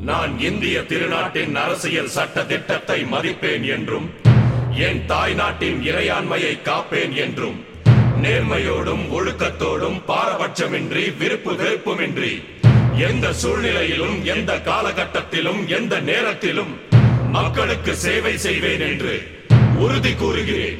நான் இந்திய திருநாட்டின் அரசியல் சட்ட திட்டத்தை மதிப்பேன் என்றும் என் தாய் நாட்டின் இறையாண்மையை காப்பேன் என்றும் நேர்மையோடும் ஒழுக்கத்தோடும் பாரபட்சமின்றி விருப்பு வெறுப்புமின்றி எந்த சூழ்நிலையிலும் எந்த காலகட்டத்திலும் எந்த நேரத்திலும் மக்களுக்கு சேவை செய்வேன் என்று உறுதி கூறுகிறேன்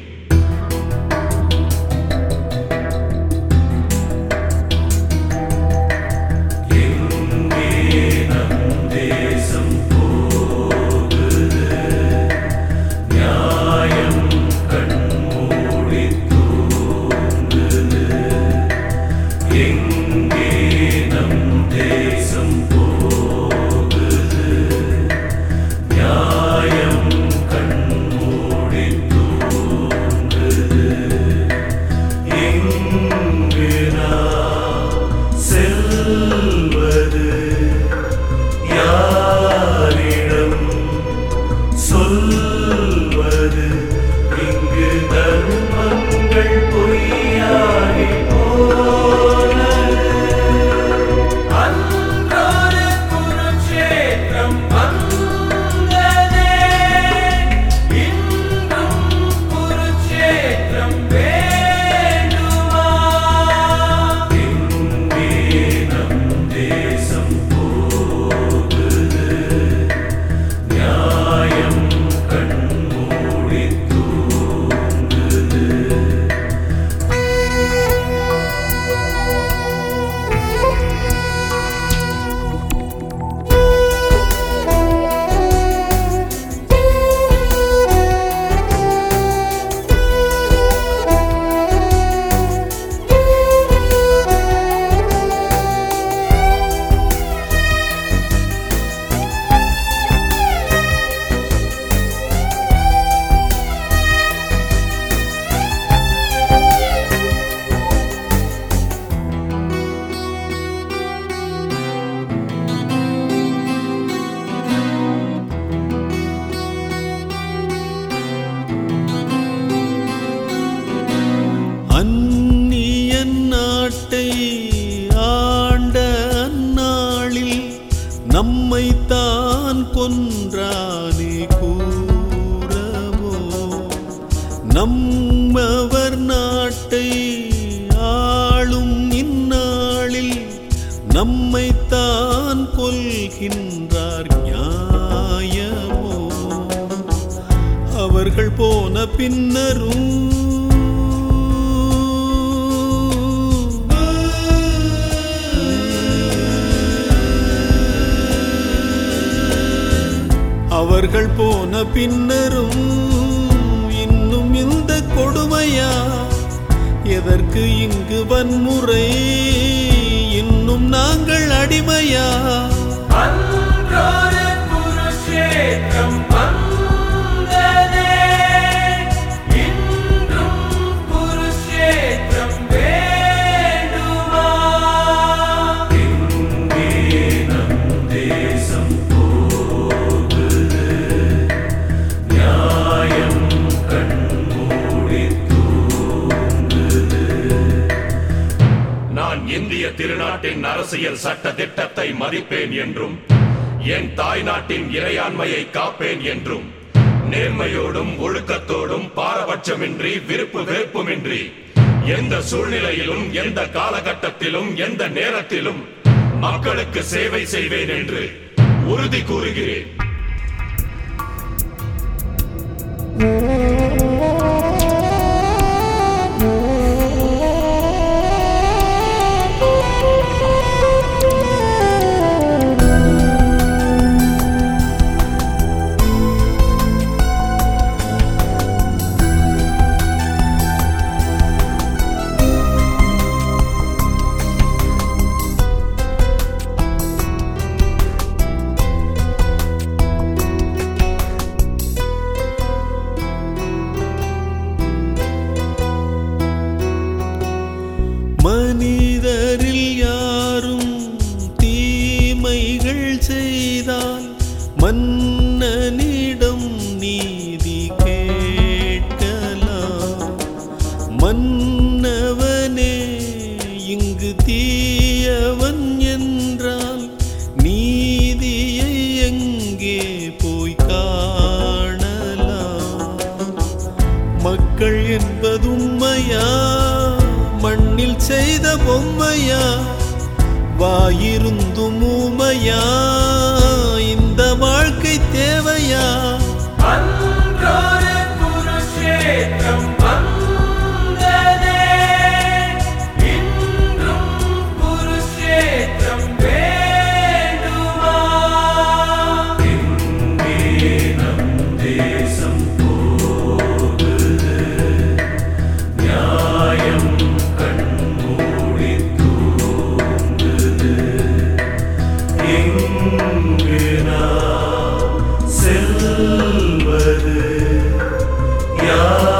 செல்வது யாரிடம் சொல்வது இங்கு தர்மங்கள் பொய்யாகி போனது அன்றொரு குருட்சேத்திரம் வந்ததே இன்றும் குருட்சேத்திரம் வேண்டுமா எங்கே நம் தேசம் போகுது நியாயம் கண்மூடி தூங்குது அந்நிய நாட்டை ஆண்ட அந்நாளில் நம்மை தான் கொன்றானே கூறவோ நம்மவர் நாட்டை ஆளும் இந்நாளில் நம்மை தான் கொல்கின்றார் நியாயமோ அவர்கள் போன பின்னரும் அவர்கள் போன பின்னரும் இன்னும் இந்த கொடுமையா எதற்கு இங்கு வன்முறை இன்னும் நாங்கள் அடிமையா அன்றொரு குருஷேத்திரம் வந்ததே இன்றும் குருஷேத்திரம் வேண்டுமா எங்கே நம் தேசம் போகுது நியாயம் கண்மூடி தூங்குது நான் இந்திய திருநாட்டின் அரசியல் சட்ட திட்டத்தை மதிப்பேன் என்றும் என் தாய் நாட்டின் இறையாண்மையை காப்பேன் என்றும் நேர்மையோடும் ஒழுக்கத்தோடும் பாரபட்சமின்றி விருப்பு வெறுப்புமின்றி எந்த சூழ்நிலையிலும் எந்த காலகட்டத்திலும் எந்த நேரத்திலும் மக்களுக்கு சேவை செய்வேன் என்று உறுதி கூறுகிறேன் மனிதரில் யாரும் தீமைகள் செய்தால் மன்னனிடம் நீதி கேட்கலாம் மன்னவனே இங்கு தீயவன் என்றால் நீதியை வாயிருந்தும் ஊமையா இந்த வாழ்க்கை தேவையா அன்றொரு குருஷேத்திரம் வந்ததே இன்றும் குருஷேத்திரம் வேண்டுமா எங்கே நம் தேசம் போகுது நியாயம் கண்மூடி தூங்குது எங்கு நாம் செல்வது யார்